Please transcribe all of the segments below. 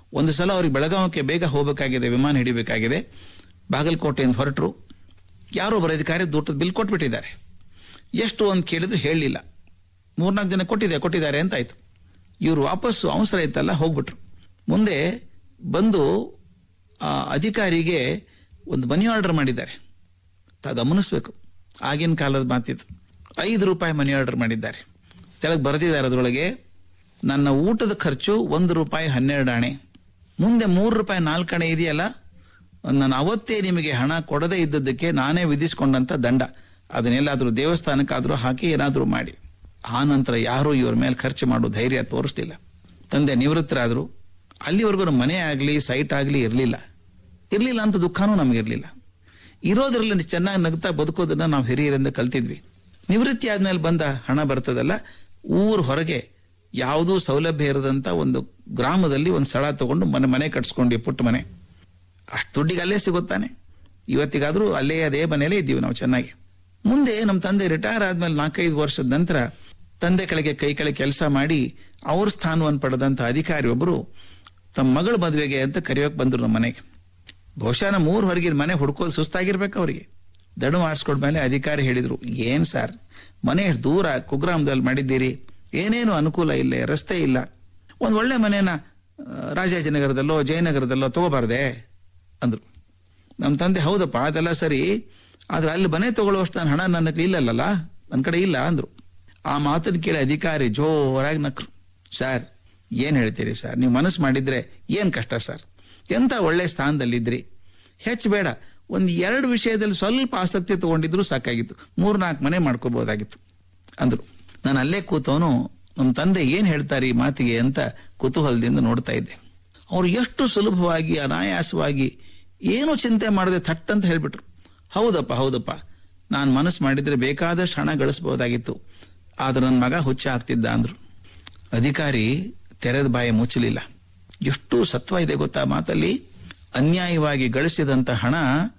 ಒಂದು ಸಲ ಅವ್ರಿಗೆ ಬೆಳಗಾವಕ್ಕೆ ಬೇಗ ಹೋಗಬೇಕಾಗಿದೆ ವಿಮಾನ ಹಿಡಿಬೇಕಾಗಿದೆ ಬಾಗಲಕೋಟೆಯಿಂದ ಹೊರಟರು ಯಾರೋ ಒಬ್ಬರು ಅಧಿಕಾರಿ ದುಡ್ಡು ಬಿಲ್ ಕೊಟ್ಬಿಟ್ಟಿದ್ದಾರೆ ಎಷ್ಟು ಅಂತ ಕೇಳಿದ್ರು ಹೇಳಲಿಲ್ಲ ಮೂರ್ನಾಲ್ಕು ಜನ ಕೊಟ್ಟಿದೆ ಕೊಟ್ಟಿದ್ದಾರೆ ಅಂತ ಆಯ್ತು ಇವರು ವಾಪಸ್ಸು ಅವಸರ ಇತ್ತಲ್ಲ ಹೋಗ್ಬಿಟ್ರು ಮುಂದೆ ಬಂದು ಆ ಅಧಿಕಾರಿಗೆ ಒಂದು ಮನಿ ಆರ್ಡರ್ ಮಾಡಿದ್ದಾರೆ ತಾ ಗಮನಿಸ್ಬೇಕು ಆಗಿನ ಕಾಲದ ಮಾತಿದ್ದು ಐದು ರೂಪಾಯಿ ಮನಿ ಆರ್ಡರ್ ಮಾಡಿದ್ದಾರೆ ಕೆಳಗೆ ಬರೆದಿದ್ದಾರೆ ಅದರೊಳಗೆ ನನ್ನ ಊಟದ ಖರ್ಚು ಒಂದು ರೂಪಾಯಿ ಹನ್ನೆರಡು ಆಣೆ ಮುಂದೆ ಮೂರು ರೂಪಾಯಿ ನಾಲ್ಕು ಆಣೆ ಇದೆಯಲ್ಲ ನಾನು ಅವತ್ತೇ ನಿಮಗೆ ಹಣ ಕೊಡದೇ ಇದ್ದದ್ದಕ್ಕೆ ನಾನೇ ವಿಧಿಸ್ಕೊಂಡಂತ ದಂಡ ಅದನ್ನೆಲ್ಲಾದ್ರೂ ದೇವಸ್ಥಾನಕ್ಕಾದ್ರೂ ಹಾಕಿ ಏನಾದ್ರೂ ಮಾಡಿ ಆ ನಂತರ ಯಾರೂ ಇವ್ರ ಮೇಲೆ ಖರ್ಚು ಮಾಡೋ ಧೈರ್ಯ ತೋರಿಸ್ತಿಲ್ಲ ತಂದೆ ನಿವೃತ್ತರಾದ್ರು ಅಲ್ಲಿವರೆಗೂ ಮನೆ ಆಗಲಿ ಸೈಟ್ ಆಗಲಿ ಇರಲಿಲ್ಲ ಇರಲಿಲ್ಲ ಅಂತ ದುಃಖನೂ ನಮಗಿರಲಿಲ್ಲ ಇರೋದ್ರಲ್ಲಿ ಚೆನ್ನಾಗಿ ನಗ್ತಾ ಬದುಕೋದನ್ನ ನಾವು ಹಿರಿಯರಿಂದ ಕಲ್ತಿದ್ವಿ ನಿವೃತ್ತಿ ಆದ್ಮೇಲೆ ಬಂದ ಹಣ ಬರ್ತದಲ್ಲ ಊರ್ ಹೊರಗೆ ಯಾವುದೂ ಸೌಲಭ್ಯ ಇರದಂತ ಒಂದು ಗ್ರಾಮದಲ್ಲಿ ಒಂದು ಸ್ಥಳ ತಗೊಂಡು ಮನೆ ಮನೆ ಕಟ್ಸ್ಕೊಂಡ್ವಿ ಪುಟ್ಟ ಮನೆ ಅಷ್ಟು ದುಡ್ಡಿಗೆ ಅಲ್ಲೇ ಸಿಗುತ್ತಾನೆ ಇವತ್ತಿಗಾದ್ರೂ ಅಲ್ಲೇ ಅದೇ ಮನೆಯಲ್ಲೇ ಇದ್ದೀವಿ ನಾವು ಚೆನ್ನಾಗಿ ಮುಂದೆ ನಮ್ಮ ತಂದೆ ರಿಟೈರ್ ಆದ್ಮೇಲೆ ನಾಲ್ಕೈದು ವರ್ಷದ ನಂತರ ತಂದೆ ಕೆಳಗೆ ಕೈ ಕೆಳಗೆ ಕೆಲಸ ಮಾಡಿ ಅವ್ರ ಸ್ಥಾನವನ್ನು ಪಡೆದಂತ ಅಧಿಕಾರಿ ಒಬ್ಬರು ತಮ್ಮ ಮಗಳ ಮದುವೆಗೆ ಅಂತ ಕರೆಯೋಕೆ ಬಂದ್ರು ನಮ್ಮ ಮನೆಗೆ ಬಹುಶಃ ನಮ್ಮ ಊರ್ ಹೊರಗಿನ ಮನೆ ಹುಡ್ಕೋದು ಸುಸ್ತಾಗಿರ್ಬೇಕು ಅವರಿಗೆ ದಡು ಮಾಡಿಸ್ಕೊಂಡ್ಮೇಲೆ ಅಧಿಕಾರಿ ಹೇಳಿದ್ರು ಏನ್ ಸರ್ ಮನೆ ಎಷ್ಟ್ ದೂರ ಕುಗ್ರಾಮದಲ್ಲಿ ಮಾಡಿದ್ದೀರಿ ಏನೇನು ಅನುಕೂಲ ಇಲ್ಲ ರಸ್ತೆ ಇಲ್ಲ ಒಂದ್ ಒಳ್ಳೆ ಮನೆನ ಆ, ರಾಜಾಜಿನಗರದಲ್ಲೋ ಜಯನಗರದಲ್ಲೋ ತಗೋಬಾರ್ದೆ ಅಂದ್ರು ನಮ್ಮ ತಂದೆ ಹೌದಪ್ಪ ಅದೆಲ್ಲ ಸರಿ ಆದ್ರೆ ಅಲ್ಲಿ ಮನೆ ತಗೊಳ್ಳುವಷ್ಟು ನನ್ನ ಹಣ ನನ್ನ ಹತ್ರ ಇಲ್ಲಲ್ಲ ನನ್ನ ಕಡೆ ಇಲ್ಲ ಅಂದ್ರು ಆ ಮಾತನ್ನ ಕೇಳಿ ಅಧಿಕಾರಿ ಜೋರಾಗಿ ನಕ್ರು ಸರ್ ಏನ್ ಹೇಳ್ತೀರಿ ಸರ್ ನೀವು ಮನಸ್ಸು ಮಾಡಿದ್ರೆ ಏನ್ ಕಷ್ಟ ಸರ್ ಎಂತ ಒಳ್ಳೆ ಸ್ಥಾನದಲ್ಲಿದ್ರಿ ಹೆಚ್ಚು ಬೇಡ ಒಂದು ಎರಡು ವಿಷಯದಲ್ಲಿ ಸ್ವಲ್ಪ ಆಸಕ್ತಿ ತಗೊಂಡಿದ್ರು ಸಾಕಾಗಿತ್ತು ಮೂರ್ನಾಲ್ಕು ಮನೆ ಮಾಡ್ಕೋಬಹುದಾಗಿತ್ತು ಅಂದ್ರು ನಾನು ಅಲ್ಲೇ ಕೂತವನು ನಮ್ಮ ತಂದೆ ಏನ್ ಹೇಳ್ತಾರೆ ಈ ಮಾತಿಗೆ ಅಂತ ಕುತೂಹಲದಿಂದ ನೋಡ್ತಾ ಇದ್ದೆ ಅವ್ರು ಎಷ್ಟು ಸುಲಭವಾಗಿ ಅನಾಯಾಸವಾಗಿ ಏನು ಚಿಂತೆ ಮಾಡದೆ ಥಟ್ ಅಂತ ಹೇಳ್ಬಿಟ್ರು ಹೌದಪ್ಪ ಹೌದಪ್ಪ ನಾನು ಮನಸ್ಸು ಮಾಡಿದ್ರೆ ಬೇಕಾದಷ್ಟು ಹಣ ಗಳಿಸಬಹುದಾಗಿತ್ತು ಆದ್ರೆ ನನ್ನ ಮಗ ಹುಚ್ಚ ಆಗ್ತಿದ್ದ ಅಂದ್ರು ಅಧಿಕಾರಿ ತೆರೆದ ಬಾಯಿ ಮುಚ್ಚಲಿಲ್ಲ ಎಷ್ಟು ಸತ್ವ ಇದೆ ಗೊತ್ತಾ ಮಾತಲ್ಲಿ ಅನ್ಯಾಯವಾಗಿ ಗಳಿಸಿದಂತ ಹಣ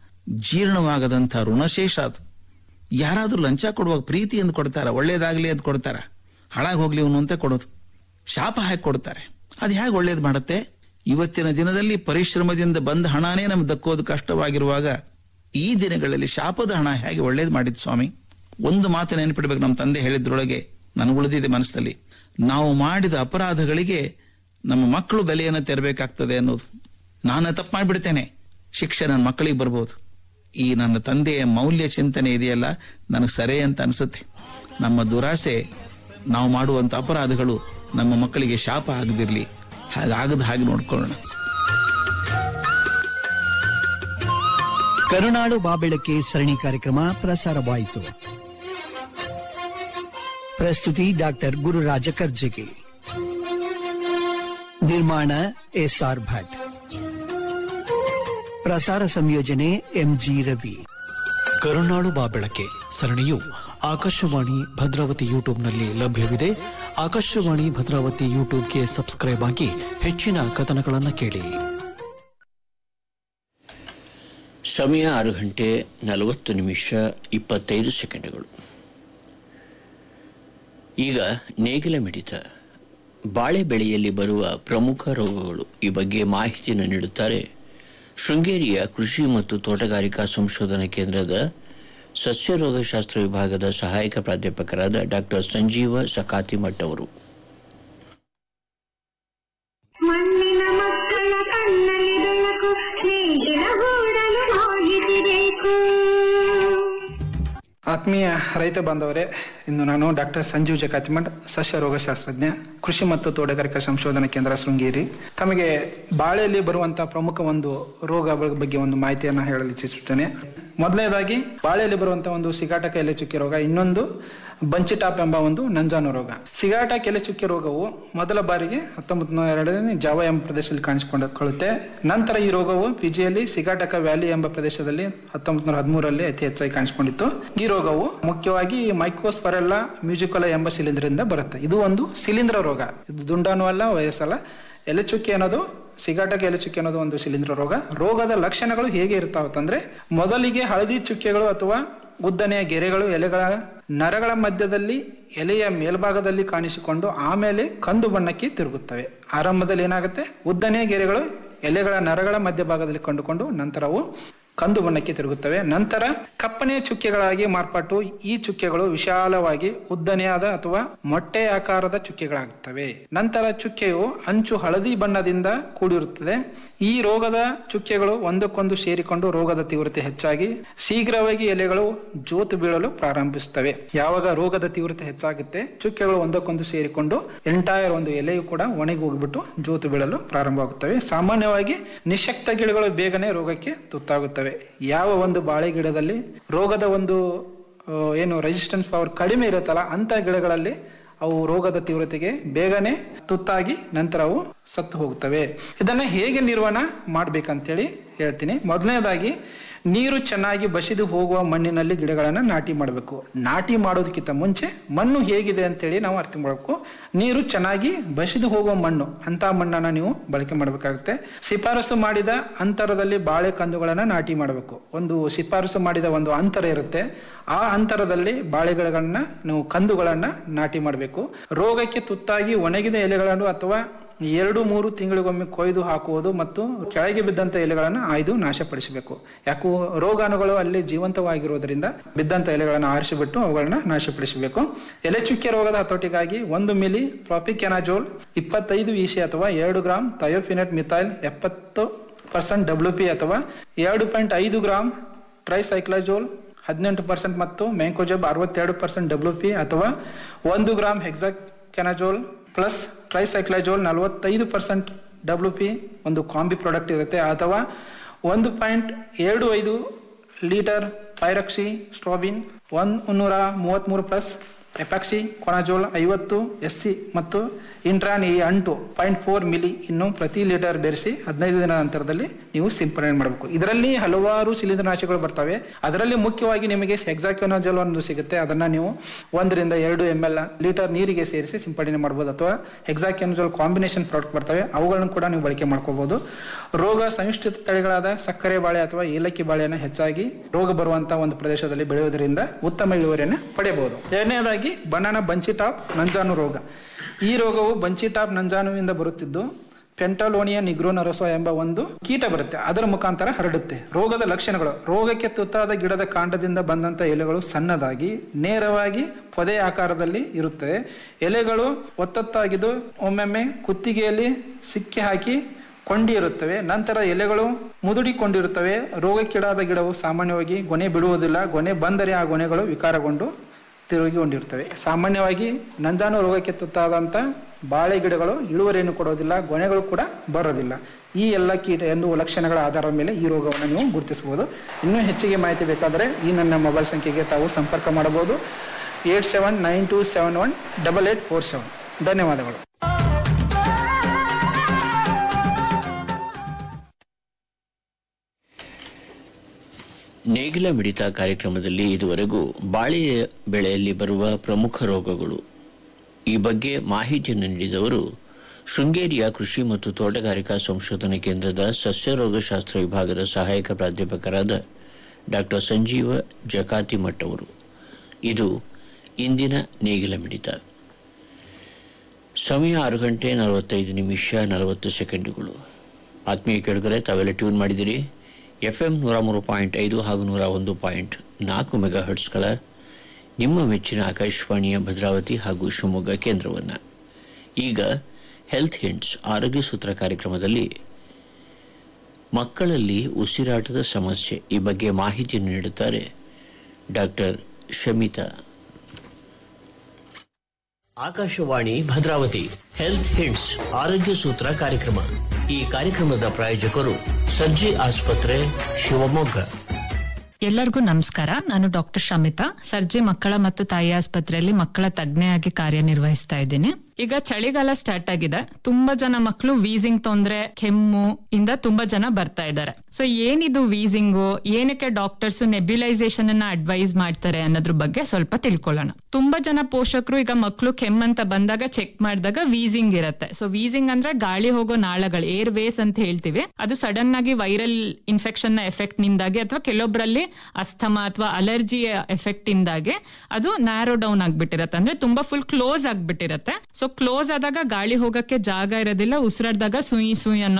ಜೀರ್ಣವಾಗದಂತ ಋಣಶೇಷ ಅದು ಯಾರಾದ್ರೂ ಲಂಚ ಕೊಡುವಾಗ ಪ್ರೀತಿಯಿಂದ ಕೊಡ್ತಾರ ಒಳ್ಳೇದಾಗ್ಲಿ ಅಂತ ಕೊಡ್ತಾರ ಹಾಳಾಗಿ ಹೋಗ್ಲಿ ಇವನು ಅಂತ ಕೊಡೋದು ಶಾಪ ಹಾಕಿ ಕೊಡ್ತಾರೆ ಅದು ಹೇಗೆ ಒಳ್ಳೇದು ಮಾಡುತ್ತೆ ಇವತ್ತಿನ ದಿನದಲ್ಲಿ ಪರಿಶ್ರಮದಿಂದ ಬಂದ ಹಣನೇ ನಮ್ಗೆ ದಕ್ಕೋದು ಕಷ್ಟವಾಗಿರುವಾಗ ಈ ದಿನಗಳಲ್ಲಿ ಶಾಪದ ಹಣ ಹೇಗೆ ಒಳ್ಳೇದು ಮಾಡಿದ್ ಸ್ವಾಮಿ ಒಂದು ಮಾತು ನೆನಪಿಡ್ಬೇಕು ನಮ್ಮ ತಂದೆ ಹೇಳಿದ್ರೊಳಗೆ ನನಗುಳಿದಿದೆ ಮನಸ್ಸಲ್ಲಿ ನಾವು ಮಾಡಿದ ಅಪರಾಧಗಳಿಗೆ ನಮ್ಮ ಮಕ್ಕಳು ಬೆಲೆಯನ್ನು ತೆರಬೇಕಾಗ್ತದೆ ಅನ್ನೋದು ನಾನು ತಪ್ಪು ಮಾಡಿಬಿಡ್ತೇನೆ ಶಿಕ್ಷೆ ನನ್ನ ಮಕ್ಕಳಿಗೆ ಬರ್ಬೋದು ಈ ನನ್ನ ತಂದೆಯ ಮೌಲ್ಯ ಚಿಂತನೆ ಇದೆಯಲ್ಲ ನನಗೆ ಸರಿ ಅಂತ ಅನಿಸುತ್ತೆ ನಮ್ಮ ದುರಾಸೆ ನಾವು ಮಾಡುವಂತ ಅಪರಾಧಗಳು ನಮ್ಮ ಮಕ್ಕಳಿಗೆ ಶಾಪ ಆಗದಿರ್ಲಿ ಹಾಗಾಗದ ಹಾಗೆ ನೋಡ್ಕೊಳ್ಳೋಣ ಕರುನಾಡು ಬಾಬೆಳಕೆ ಸರಣಿ ಕಾರ್ಯಕ್ರಮ ಪ್ರಸಾರವಾಯಿತು ಪ್ರಸ್ತುತಿ ಡಾಕ್ಟರ್ ಗುರುರಾಜ ಕರ್ಜಗಿ ನಿರ್ಮಾಣ ಎಸ್ಆರ್ ಭಟ್ ಪ್ರಸಾರ ಸಂಯೋಜನೆ ಎಂಜಿ ರವಿ ಕರುನಾಡು ಬಾ ಬೆಳಕೆ ಸರಣಿಯು ಆಕಾಶವಾಣಿ ಭದ್ರಾವತಿ ಯೂಟ್ಯೂಬ್ನಲ್ಲಿ ಲಭ್ಯವಿದೆ ಆಕಾಶವಾಣಿ ಭದ್ರಾವತಿ ಯೂಟ್ಯೂಬ್ಗೆ ಸಬ್ಸ್ಕ್ರೈಬ್ ಆಗಿ ಹೆಚ್ಚಿನ ಕಥನಗಳನ್ನು ಕೇಳಿ ಸಮಯ ಆರು ಗಂಟೆ ನಲವತ್ತು ನಿಮಿಷ ಇಪ್ಪತ್ತೈದು ಸೆಕೆಂಡುಗಳು ಈಗ ನೇಗಿಲ ಮಿಡಿತ ಬಾಳೆ ಬೆಳೆಯಲ್ಲಿ ಬರುವ ಪ್ರಮುಖ ರೋಗಗಳು ಈ ಬಗ್ಗೆ ಮಾಹಿತಿಯನ್ನು ನೀಡುತ್ತಾರೆ ಶೃಂಗೇರಿಯ ಕೃಷಿ ಮತ್ತು ತೋಟಗಾರಿಕಾ ಸಂಶೋಧನಾ ಕೇಂದ್ರದ ಸಸ್ಯ ರೋಗಶಾಸ್ತ್ರ ವಿಭಾಗದ ಸಹಾಯಕ ಪ್ರಾಧ್ಯಾಪಕರಾದ ಡಾಕ್ಟರ್ ಸಂಜೀವ ಸಕಾತಿಮಠ್ ಅವರು ಮಣ್ಣಿನ ಮಕ್ಕಳ ಕಣ್ಣಲ್ಲಿ ಬೆಳಕು ನೇಗಿಲ ಗೂಡಲು ಹೋಗಿಸಬೇಕು ಆತ್ಮೀಯ ರೈತ ಬಾಂಧವರೇ ಇಂದು ನಾನು ಡಾಕ್ಟರ್ ಸಂಜೀವ್ ಜಕಾತಿಮಠ್ ಸಸ್ಯ ರೋಗಶಾಸ್ತ್ರಜ್ಞ ಕೃಷಿ ಮತ್ತು ತೋಟಗಾರಿಕಾ ಸಂಶೋಧನಾ ಕೇಂದ್ರ ಶೃಂಗೇರಿ ತಮಗೆ ಬಾಳೆಯಲ್ಲಿ ಬರುವಂತಹ ಪ್ರಮುಖ ಒಂದು ರೋಗ ಬಗ್ಗೆ ಒಂದು ಮಾಹಿತಿಯನ್ನು ಹೇಳಲು ಇಚ್ಛಿಸುತ್ತೇನೆ ಮೊದಲನೇದಾಗಿ ಬಾಳೆಯಲ್ಲಿ ಬರುವಂತಹ ಒಂದು ಸಿಗಾಟಕ ಎಲೆ ಚುಕ್ಕಿ ರೋಗ ಇನ್ನೊಂದು ಬಂಚಿಟಾಪ್ ಎಂಬ ಒಂದು ನಂಜಾನು ರೋಗ ಸಿಗಾಟಕ ಎಲೆ ಚುಕ್ಕಿ ರೋಗವು ಮೊದಲ ಬಾರಿಗೆ ಹತ್ತೊಂಬತ್ತು ನೂರ ಎರಡನೇ ಜಾವ ಎಂಬ ಪ್ರದೇಶದಲ್ಲಿ ಕಾಣಿಸಿಕೊಳ್ಳುತ್ತೆ ನಂತರ ಈ ರೋಗವು ಫಿಜಿಯಲ್ಲಿ ಸಿಗಾಟಕ ವ್ಯಾಲಿ ಎಂಬ ಪ್ರದೇಶದಲ್ಲಿ ಹತ್ತೊಂಬತ್ತು ನೂರ ಹದಿಮೂರರಲ್ಲಿ ಅತಿ ಹೆಚ್ಚಾಗಿ ಕಾಣಿಸಿಕೊಂಡಿತ್ತು ಈ ರೋಗವು ಮುಖ್ಯವಾಗಿ ಮೈಕ್ರೋಸ್ಪರೆಲ್ಲ ಮ್ಯೂಸಿಕೊಲ ಎಂಬ ಶಿಲೀಂಧ್ರದಿಂದ ಬರುತ್ತೆ ಇದು ಒಂದು ಶಿಲೀಂಧ್ರ ರೋಗ ಇದು ದುಂಡಾಣು ಅಲ್ಲ ವಯಸ್ಸಲ್ಲ ಅಲ್ಲ ಎಲೆ ಚುಕ್ಕಿ ಅನ್ನೋದು ಸಿಗಾಟಕ ಎಲೆ ಚುಕ್ಕಿ ಅನ್ನೋದು ಒಂದು ಶಿಲೀಂಧ್ರ ರೋಗ ರೋಗದ ಲಕ್ಷಣಗಳು ಹೇಗೆ ಇರ್ತಾವತ್ತಂದ್ರೆ ಮೊದಲಿಗೆ ಹಳದಿ ಚುಕ್ಕೆಗಳು ಅಥವಾ ಉದ್ದನೆಯ ಗೆರೆಗಳು ಎಲೆಗಳ ನರಗಳ ಮಧ್ಯದಲ್ಲಿ ಎಲೆಯ ಮೇಲ್ಭಾಗದಲ್ಲಿ ಕಾಣಿಸಿಕೊಂಡು ಆಮೇಲೆ ಕಂದು ಬಣ್ಣಕ್ಕೆ ತಿರುಗುತ್ತವೆ ಆರಂಭದಲ್ಲಿ ಏನಾಗುತ್ತೆ ಉದ್ದನೆಯ ಗೆರೆಗಳು ಎಲೆಗಳ ನರಗಳ ಮಧ್ಯಭಾಗದಲ್ಲಿ ಕಂಡುಕೊಂಡು ನಂತರ ಅವು ಕಂದು ಬಣ್ಣಕ್ಕೆ ತಿರುಗುತ್ತವೆ ನಂತರ ಕಪ್ಪನೆಯ ಚುಕ್ಕೆಗಳಾಗಿ ಮಾರ್ಪಟ್ಟು ಈ ಚುಕ್ಕೆಗಳು ವಿಶಾಲವಾಗಿ ಉದ್ದನೆಯಾದ ಅಥವಾ ಮೊಟ್ಟೆ ಆಕಾರದ ಚುಕ್ಕೆಗಳಾಗುತ್ತವೆ ನಂತರ ಚುಕ್ಕೆಯು ಅಂಚು ಹಳದಿ ಬಣ್ಣದಿಂದ ಕೂಡಿರುತ್ತದೆ ಈ ರೋಗದ ಚುಕ್ಕೆಗಳು ಒಂದಕ್ಕೊಂದು ಸೇರಿಕೊಂಡು ರೋಗದ ತೀವ್ರತೆ ಹೆಚ್ಚಾಗಿ ಶೀಘ್ರವಾಗಿ ಎಲೆಗಳು ಜೋತು ಬೀಳಲು ಪ್ರಾರಂಭಿಸುತ್ತವೆ ಯಾವಾಗ ರೋಗದ ತೀವ್ರತೆ ಹೆಚ್ಚಾಗುತ್ತೆ ಚುಕ್ಕೆಗಳು ಒಂದಕ್ಕೊಂದು ಸೇರಿಕೊಂಡು ಎಂಟೈರ್ ಒಂದು ಎಲೆಯು ಕೂಡ ಒಣಗಿ ಹೋಗಿಬಿಟ್ಟು ಜೋತು ಬೀಳಲು ಪ್ರಾರಂಭವಾಗುತ್ತವೆ ಸಾಮಾನ್ಯವಾಗಿ ನಿಶಕ್ತ ಗಿಡಗಳು ಬೇಗನೆ ರೋಗಕ್ಕೆ ತುತ್ತಾಗುತ್ತವೆ ಯಾವ ಒಂದು ಬಾಳೆ ಗಿಡದಲ್ಲಿ ರೋಗದ ಒಂದು ಆ, ಏನು ರೆಸಿಸ್ಟೆನ್ಸ್ ಪವರ್ ಕಡಿಮೆ ಇರುತ್ತಲ್ಲ ಅಂತ ಗಿಡಗಳಲ್ಲಿ ಅವು ರೋಗದ ತೀವ್ರತೆಗೆ ಬೇಗನೆ ತುತ್ತಾಗಿ ನಂತರ ಅವು ಸತ್ತು ಹೋಗುತ್ತವೆ ಇದನ್ನ ಹೇಗೆ ನಿರ್ವಹಣೆ ಮಾಡ್ಬೇಕಂತೇಳಿ ಹೇಳ್ತೀನಿ ಮೊದಲನೇದಾಗಿ ನೀರು ಚೆನ್ನಾಗಿ ಬಸಿದು ಹೋಗುವ ಮಣ್ಣಿನಲ್ಲಿ ಗಿಡಗಳನ್ನು ನಾಟಿ ಮಾಡಬೇಕು ನಾಟಿ ಮಾಡೋದಕ್ಕಿಂತ ಮುಂಚೆ ಮಣ್ಣು ಹೇಗಿದೆ ಅಂತೇಳಿ ನಾವು ಅರ್ಥ ಮಾಡಬೇಕು ನೀರು ಚೆನ್ನಾಗಿ ಬಸಿದು ಹೋಗುವ ಮಣ್ಣು ಅಂತ ಮಣ್ಣನ್ನ ನೀವು ಬಳಕೆ ಮಾಡಬೇಕಾಗುತ್ತೆ ಶಿಫಾರಸು ಮಾಡಿದ ಅಂತರದಲ್ಲಿ ಬಾಳೆ ಕಂದುಗಳನ್ನ ನಾಟಿ ಮಾಡಬೇಕು ಒಂದು ಶಿಫಾರಸು ಮಾಡಿದ ಒಂದು ಅಂತರ ಇರುತ್ತೆ ಆ ಅಂತರದಲ್ಲಿ ಬಾಳೆಗಳನ್ನ ನೀವು ಕಂದುಗಳನ್ನ ನಾಟಿ ಮಾಡಬೇಕು ರೋಗಕ್ಕೆ ತುತ್ತಾಗಿ ಒಣಗಿದ ಎಲೆಗಳನ್ನು ಅಥವಾ ಎರಡು ಮೂರು ತಿಂಗಳಿಗೊಮ್ಮೆ ಕೊಯ್ದು ಹಾಕುವುದು ಮತ್ತು ಕೆಳಗೆ ಬಿದ್ದಂತ ಎಲೆಗಳನ್ನು ಆಯ್ದು ನಾಶಪಡಿಸಬೇಕು ಯಾಕೋ ರೋಗಾಣುಗಳು ಅಲ್ಲಿ ಜೀವಂತವಾಗಿರೋದ್ರಿಂದ ಬಿದ್ದಂತ ಎಲೆಗಳನ್ನು ಆರಿಸಿಬಿಟ್ಟು ಅವುಗಳನ್ನ ನಾಶಪಡಿಸಬೇಕು ಎಲೆ ಚುಕ್ಕೆ ರೋಗದ ಹತೋಟಿಗಾಗಿ ಒಂದು ಮಿಲಿ ಪ್ರಾಪಿಕೆನಾಜೋಲ್ ಇಪ್ಪತ್ತೈದು ಇಸಿ ಅಥವಾ ಎರಡು ಗ್ರಾಂ ಥಯೋಫಿನೆಟ್ ಮಿಥೈಲ್ ಎಪ್ಪತ್ತು ಪರ್ಸೆಂಟ್ ಡಬ್ಲ್ಯೂ ಪಿ ಅಥವಾ ಎರಡು ಪಾಯಿಂಟ್ ಐದು ಗ್ರಾಂ ಟ್ರೈಸೈಕ್ಲಜೋಲ್ ಹದಿನೆಂಟು ಪರ್ಸೆಂಟ್ ಮತ್ತು ಮ್ಯಾಂಕೋಜಬ್ ಅರವತ್ತೆರಡು ಪರ್ಸೆಂಟ್ ಡಬ್ಲ್ಯೂ ಪಿ ಅಥವಾ ಒಂದು ಗ್ರಾಂ ಹೆಕ್ಸಾಕೆನಜೋಲ್ ಪ್ಲಸ್ ಟ್ರೈಸೈಕ್ಲಜೋಲ್ ನಲವತ್ತೈದು ಪರ್ಸೆಂಟ್ ಡಬ್ಲ್ಯೂ ಪಿ ಒಂದು ಕಾಂಬಿ ಪ್ರಾಡಕ್ಟ್ ಇರುತ್ತೆ ಅಥವಾ ಒಂದು ಪಾಯಿಂಟ್ ಎರಡು ಐದು ಲೀಟರ್ ಪೈರಕ್ಸಿ ಸ್ಟ್ರಾಬಿನ್ ಒಂದು ಮುನ್ನೂರ ಮೂವತ್ತ್ಮೂರು ಪ್ಲಸ್ ಎಪಾಕ್ಸಿ ಕೊನಾಜೋಲ್ ಐವತ್ತು ಎಸ್ ಸಿ ಮತ್ತು ಇಂಟ್ರಾನ್ ಈ ಅಂಟು ಪಾಯಿಂಟ್ ಫೋರ್ ಮಿಲಿ ಇನ್ನು ಪ್ರತಿ ಲೀಟರ್ ಬೆರೆಸಿ ಹದಿನೈದು ದಿನ ನಂತರದಲ್ಲಿ ನೀವು ಸಿಂಪಡಣೆ ಮಾಡಬೇಕು ಇದರಲ್ಲಿ ಹಲವಾರು ಶಿಲೀಂಧ್ರನಾಶಕಗಳು ಬರ್ತವೆ ಅದರಲ್ಲಿ ಮುಖ್ಯವಾಗಿ ನಿಮಗೆ ಹೆಕ್ಸಾಕ್ಯೋನಜಲ್ ಒಂದು ಸಿಗುತ್ತೆ ಅದನ್ನ ನೀವು ಒಂದರಿಂದ ಎರಡು ಎಮ್ ಎಲ್ ಲೀಟರ್ ನೀರಿಗೆ ಸೇರಿಸಿ ಸಿಂಪಡಣೆ ಮಾಡಬಹುದು ಅಥವಾ ಹೆಕ್ಸಾಕ್ಯೋನಜಲ್ ಕಾಂಬಿನೇಷನ್ ಪ್ರಾಡಕ್ಟ್ ಬರ್ತವೆ ಅವುಗಳನ್ನು ಕೂಡ ನೀವು ಬಳಕೆ ಮಾಡ್ಕೋಬಹುದು ರೋಗ ಸಂಯುಷ್ಟಿತ ತಳಿಗಳಾದ ಸಕ್ಕರೆ ಬಾಳೆ ಅಥವಾ ಏಲಕ್ಕಿ ಬಾಳೆಯನ್ನು ಹೆಚ್ಚಾಗಿ ರೋಗ ಬರುವಂತಹ ಒಂದು ಪ್ರದೇಶದಲ್ಲಿ ಬೆಳೆಯುವುದರಿಂದ ಉತ್ತಮ ಇಳುವರಿಯನ್ನು ಪಡೆಯಬಹುದು ಎರಡನೇದಾಗಿ ಬನಾನ ಬಂಚಿ ಟಾಪ್ ನಂಜಾನು ರೋಗ ಈ ರೋಗವು ಬಂಚಿ ಟಾಪ್ ನಂಜಾನುವಿಂದ ಬರುತ್ತಿದ್ದು ಪೆಂಟಲೋನಿಯಾ ನಿಗ್ರೋನರಸೋ ಎಂಬ ಒಂದು ಕೀಟ ಬರುತ್ತೆ ಅದರ ಮುಖಾಂತರ ಹರಡುತ್ತೆ ರೋಗದ ಲಕ್ಷಣಗಳು ರೋಗಕ್ಕೆ ತುತ್ತಾದ ಗಿಡದ ಕಾಂಡದಿಂದ ಬಂದಂತ ಎಲೆಗಳು ಸಣ್ಣದಾಗಿ ನೇರವಾಗಿ ಪೊದೆ ಆಕಾರದಲ್ಲಿ ಇರುತ್ತದೆ ಎಲೆಗಳು ಒತ್ತೊತ್ತಾಗಿದ್ದು ಒಮ್ಮೊಮ್ಮೆ ಕುತ್ತಿಗೆಯಲ್ಲಿ ಸಿಕ್ಕಿ ಹಾಕಿ ಕೊಂಡಿ ಇರುತ್ತವೆ ನಂತರ ಎಲೆಗಳು ಮುದುಡಿಕೊಂಡಿರುತ್ತವೆ ರೋಗಕ್ಕೀಡಾದ ಗಿಡವು ಸಾಮಾನ್ಯವಾಗಿ ಗೊನೆ ಬಿಡುವುದಿಲ್ಲ ಗೊನೆ ಬಂದರೆ ಆ ಗೊನೆಗಳು ವಿಕಾರಗೊಂಡು ತಿರುಗಿಕೊಂಡಿರ್ತವೆ ಸಾಮಾನ್ಯವಾಗಿ ನಂಜಾನು ರೋಗಕ್ಕೆ ತುತ್ತಾದಂಥ ಬಾಳೆ ಗಿಡಗಳು ಇಳುವರಿಯನ್ನು ಕೊಡೋದಿಲ್ಲ ಗೊನೆಗಳು ಕೂಡ ಬರೋದಿಲ್ಲ ಈ ಎಲ್ಲ ಕೀಟ ಎಂದು ಲಕ್ಷಣಗಳ ಆಧಾರದ ಮೇಲೆ ಈ ರೋಗವನ್ನು ನೀವು ಗುರುತಿಸಬಹುದು ಇನ್ನೂ ಹೆಚ್ಚಿಗೆ ಮಾಹಿತಿ ಬೇಕಾದರೆ ಈ ನನ್ನ ಮೊಬೈಲ್ ಸಂಖ್ಯೆಗೆ ತಾವು ಸಂಪರ್ಕ ಮಾಡಬಹುದು eight seven nine two seven one double eight four seven ಧನ್ಯವಾದಗಳು ನೇಗಿಲ ಮಿಡಿತ ಕಾರ್ಯಕ್ರಮದಲ್ಲಿ ಇದುವರೆಗೂ ಬಾಳೆ ಬೆಳೆಯಲ್ಲಿ ಬರುವ ಪ್ರಮುಖ ರೋಗಗಳು ಈ ಬಗ್ಗೆ ಮಾಹಿತಿಯನ್ನು ನೀಡಿದವರು ಶೃಂಗೇರಿಯ ಕೃಷಿ ಮತ್ತು ತೋಟಗಾರಿಕಾ ಸಂಶೋಧನಾ ಕೇಂದ್ರದ ಸಸ್ಯರೋಗಶಾಸ್ತ್ರ ವಿಭಾಗದ ಸಹಾಯಕ ಪ್ರಾಧ್ಯಾಪಕರಾದ ಡಾಕ್ಟರ್ ಸಂಜೀವ ಜಕಾತಿಮಠ್ ಅವರು ಇದು ಇಂದಿನ ನೇಗಿಲ ಮಿಡಿತ ಸಮಯ ಆರು ಗಂಟೆ ನಲವತ್ತೈದು ನಿಮಿಷ ನಲವತ್ತು ಸೆಕೆಂಡುಗಳು ಆತ್ಮೀಯ ಕೆಳಗರೆ ತಾವೆಲ್ಲ ಟ್ಯೂನ್ ಮಾಡಿದಿರಿ ಎಫ್ ಎಂ ನೂರ ಮೂರು ಪಾಯಿಂಟ್ ಐದು ಹಾಗೂ ನೂರ ಒಂದು ಪಾಯಿಂಟ್ ನಾಲ್ಕು ಮೆಗಾ ಹರ್ಟ್ಸ್ಗಳ ನಿಮ್ಮ ಮೆಚ್ಚಿನ ಆಕಾಶವಾಣಿಯ ಭದ್ರಾವತಿ ಹಾಗೂ ಶಿವಮೊಗ್ಗ ಕೇಂದ್ರವನ್ನು ಈಗ ಹೆಲ್ತ್ ಹಿಂಟ್ಸ್ ಆರೋಗ್ಯ ಸೂತ್ರ ಕಾರ್ಯಕ್ರಮದಲ್ಲಿ ಮಕ್ಕಳಲ್ಲಿ ಉಸಿರಾಟದ ಸಮಸ್ಯೆ ಈ ಬಗ್ಗೆ ಮಾಹಿತಿಯನ್ನು ನೀಡುತ್ತಾರೆ doctor Shamitha Akashvani Bhadravathi health hints ಆರೋಗ್ಯ ಸೂತ್ರ ಕಾರ್ಯಕ್ರಮ ಈ ಕಾರ್ಯಕ್ರಮದ ಪ್ರಾಯೋಜಕರು ಸರ್ಜಿ ಆಸ್ಪತ್ರೆ ಶಿವಮೊಗ್ಗ ಎಲ್ಲರಿಗೂ ನಮಸ್ಕಾರ ನಾನು ಡಾಕ್ಟರ್ ಶಮಿತಾ ಸರ್ಜಿ ಮಕ್ಕಳ ಮತ್ತು ತಾಯಿ ಆಸ್ಪತ್ರೆಯಲ್ಲಿ ಮಕ್ಕಳ ತಜ್ಞೆಯಾಗಿ ಕಾರ್ಯನಿರ್ವಹಿಸ್ತಾ ಇದ್ದೀನಿ ಈಗ ಚಳಿಗಾಲ ಸ್ಟಾರ್ಟ್ ಆಗಿದೆ ತುಂಬಾ ಜನ ಮಕ್ಕಳು ವೀಸಿಂಗ್ ತೊಂದ್ರೆ ಕೆಮ್ಮು ಇಂದ ತುಂಬಾ ಜನ ಬರ್ತಾ ಇದ್ದಾರೆ ಸೊ ಏನಿದು ವೀಸಿಂಗು ಏನಕ್ಕೆ ಡಾಕ್ಟರ್ಸ್ ನೆಬ್ಯುಲೈಸೇಷನ್ ಅನ್ನ ಅಡ್ವೈಸ್ ಮಾಡ್ತಾರೆ ಅನ್ನೋದ್ರ ಬಗ್ಗೆ ಸ್ವಲ್ಪ ತಿಳ್ಕೊಳ್ಳೋಣ ತುಂಬಾ ಜನ ಪೋಷಕರು ಈಗ ಮಕ್ಕಳು ಕೆಮ್ಮಂತ ಬಂದಾಗ ಚೆಕ್ ಮಾಡಿದಾಗ ವೀಸಿಂಗ್ ಇರುತ್ತೆ ಸೊ ವೀಸಿಂಗ್ ಅಂದ್ರೆ ಗಾಳಿ ಹೋಗೋ ನಾಳಗಳು ಏರ್ ವೇಸ್ ಅಂತ ಹೇಳ್ತೀವಿ ಅದು ಸಡನ್ ಆಗಿ ವೈರಲ್ ಇನ್ಫೆಕ್ಷನ್ ನ ಎಫೆಕ್ಟ್ ನಿಂದಾಗಿ ಅಥವಾ ಕೆಲವೊಬ್ಬರಲ್ಲಿ ಅಸ್ಥಮಾ ಅಥವಾ ಅಲರ್ಜಿ ಎಫೆಕ್ಟ್ ಇಂದಾಗಿ ಅದು ನ್ಯಾರೋ ಡೌನ್ ಆಗ್ಬಿಟ್ಟಿರತ್ತೆ ಅಂದ್ರೆ ತುಂಬಾ ಫುಲ್ ಕ್ಲೋಸ್ ಆಗ್ಬಿಟ್ಟಿರತ್ತೆ ಸೊ ಕ್ಲೋಸ್ ಆದಾಗ ಗಾಳಿ ಹೋಗಕ್ಕೆ ಜಾಗ ಇರೋದಿಲ್ಲ ಉಸಿರಾಡ್ದಾಗ ಸುಯಿ ಸುಯಿ ಅನ್ನೋ